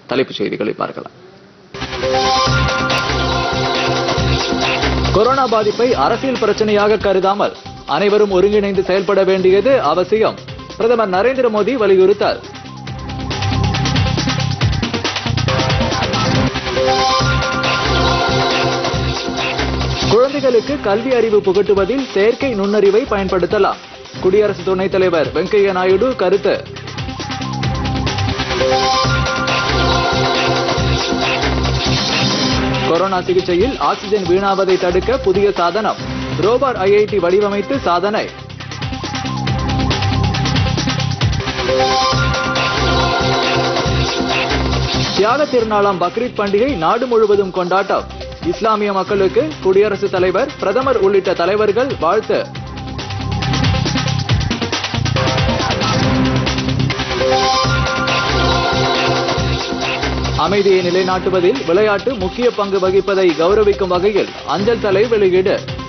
தலைப்புச் செய்திகளை பார்க்கலாம் கொரோனா பாதிப்பை அரசியல் பிரச்சனையாக கருதாமல் அனைவரும் ஒருங்கிணைந்து செயல்பட வேண்டியது அவசியம் பிரதமர் நரேந்திர மோடி வலியுறுத்தல் குழந்தைகளுக்கு கல்வி அறிவு புகட்டுவதில் செயற்கை நுண்ணறிவை பயன்படுத்தலாம் குடியரசு துணைத் தலைவர் வெங்கையா நாயுடு கருத்து கொரோனா சிகிச்சையில் ஆக்சிஜன் வீணாவதை தடுக்க புதிய சாதனம் ரோபார் ஐஐடி வடிவமைத்து சாதனை தியாக திருநாளாம் பக்ரீத் பண்டிகை நாடு முழுவதும் கொண்டாட்டம் இஸ்லாமிய மக்களுக்கு குடியரசுத் தலைவர் பிரதமர் உள்ளிட்ட தலைவர்கள் வாழ்த்து அமைதியை நிலைநாட்டுவதில் விளையாட்டு முக்கிய பங்கு வகிப்பதை கௌரவிக்கும் வகையில் அஞ்சல் தலை வெளியீடு